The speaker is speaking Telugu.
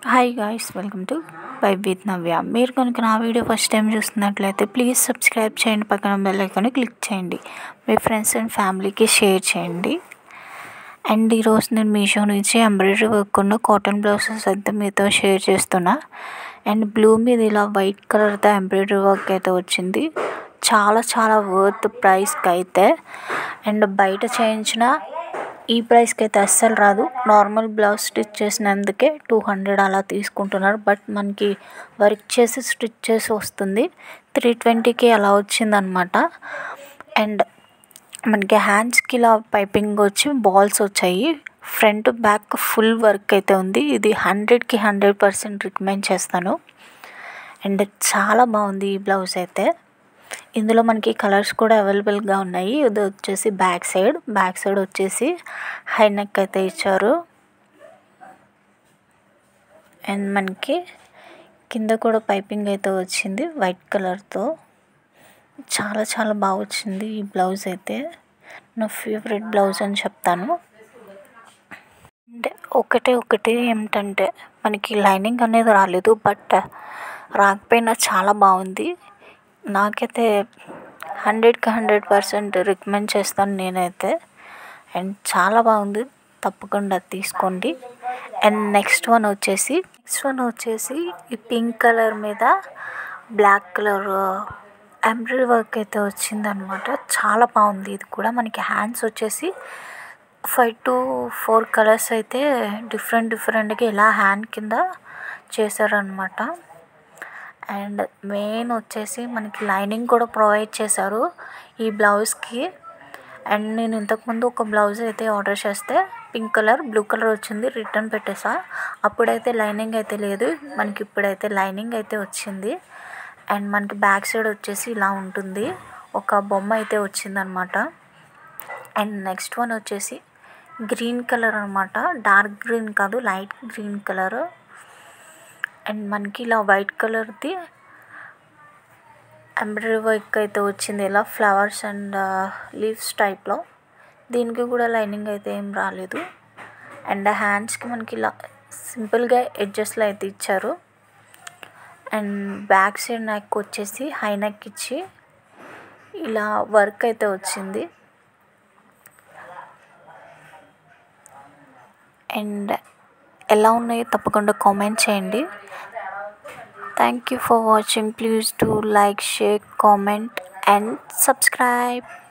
hi guys welcome to by with Navya మీరు కనుక నా వీడియో ఫస్ట్ టైం చూస్తున్నట్లయితే ప్లీజ్ సబ్స్క్రైబ్ చేయండి పక్కన బెల్ ఐకాన్ని క్లిక్ చేయండి మీ ఫ్రెండ్స్ అండ్ ఫ్యామిలీకి షేర్ చేయండి అండ్ ఈరోజు నేను మీషో నుంచి ఎంబ్రాయిడరీ వర్క్ ఉన్న కాటన్ బ్లౌజెస్ అయితే మీతో షేర్ చేస్తున్నా అండ్ బ్లూ మీద ఇలా వైట్ కలర్తో ఎంబ్రాయిడరీ వర్క్ అయితే వచ్చింది చాలా చాలా వర్త్ ప్రైస్కి అయితే అండ్ బయట చేయించిన ఈ ప్రైస్కి అయితే అస్సలు రాదు నార్మల్ బ్లౌజ్ స్టిచ్ చేసినందుకే టూ హండ్రెడ్ అలా తీసుకుంటున్నారు బట్ మనకి వర్క్ చేసి స్టిచ్ చేసి వస్తుంది త్రీ ట్వంటీకి అలా వచ్చిందనమాట అండ్ మనకి హ్యాండ్స్కి ఇలా పైపింగ్ వచ్చి బాల్స్ వచ్చాయి ఫ్రంట్ బ్యాక్ ఫుల్ వర్క్ అయితే ఉంది ఇది హండ్రెడ్కి హండ్రెడ్ పర్సెంట్ రికమెండ్ చేస్తాను అండ్ చాలా బాగుంది ఈ బ్లౌజ్ అయితే ఇందులో మనకి కలర్స్ కూడా అవైలబుల్గా ఉన్నాయి ఇది వచ్చేసి బ్యాక్ సైడ్ బ్యాక్ సైడ్ వచ్చేసి హై నెక్ అయితే ఇచ్చారు అండ్ మనకి కింద కూడా పైపింగ్ అయితే వచ్చింది వైట్ కలర్తో చాలా చాలా బాగా వచ్చింది ఈ బ్లౌజ్ అయితే నా ఫేవరెట్ బ్లౌజ్ అని చెప్తాను అంటే ఒకటే ఒకటి ఏమిటంటే మనకి లైనింగ్ అనేది రాలేదు బట్ రాకపోయినా చాలా బాగుంది నాకైతే హండ్రెడ్కి హండ్రెడ్ పర్సెంట్ రికమెండ్ చేస్తాను నేనైతే అండ్ చాలా బాగుంది తప్పకుండా తీసుకోండి అండ్ నెక్స్ట్ వన్ వచ్చేసి నెక్స్ట్ వన్ వచ్చేసి ఈ పింక్ కలర్ మీద బ్లాక్ కలర్ ఎంబ్రాయిడరీ వర్క్ అయితే వచ్చిందనమాట చాలా బాగుంది ఇది కూడా మనకి హ్యాండ్స్ వచ్చేసి ఫైవ్ టు ఫోర్ కలర్స్ అయితే డిఫరెంట్ డిఫరెంట్గా ఇలా హ్యాండ్ కింద చేశారనమాట అండ్ మెయిన్ వచ్చేసి మనకి లైనింగ్ కూడా ప్రొవైడ్ చేశారు ఈ బ్లౌజ్కి అండ్ నేను ఇంతకుముందు ఒక బ్లౌజ్ అయితే ఆర్డర్ చేస్తే పింక్ కలర్ బ్లూ కలర్ వచ్చింది రిటర్న్ పెట్టేసా అప్పుడైతే లైనింగ్ అయితే లేదు మనకి ఇప్పుడైతే లైనింగ్ అయితే వచ్చింది అండ్ మనకి బ్యాక్ సైడ్ వచ్చేసి ఇలా ఉంటుంది ఒక బొమ్మ అయితే వచ్చిందనమాట అండ్ నెక్స్ట్ వన్ వచ్చేసి గ్రీన్ కలర్ అనమాట డార్క్ గ్రీన్ కాదు లైట్ గ్రీన్ కలర్ అండ్ మనకి ఇలా వైట్ కలర్ది ఎంబ్రాయిడరీ వర్క్ అయితే వచ్చింది ఇలా ఫ్లవర్స్ అండ్ లీవ్స్ టైప్లో దీనికి కూడా లైనింగ్ అయితే ఏం రాలేదు అండ్ హ్యాండ్స్కి మనకి ఇలా సింపుల్గా ఎడ్జస్ట్లో అయితే ఇచ్చారు అండ్ బ్యాక్ సైడ్ నెక్ వచ్చేసి హై నెక్ ఇచ్చి ఇలా వర్క్ అయితే వచ్చింది అండ్ ఎలా ఉన్నాయో తప్పకుండా కామెంట్ చేయండి thank you for watching please do like share comment and subscribe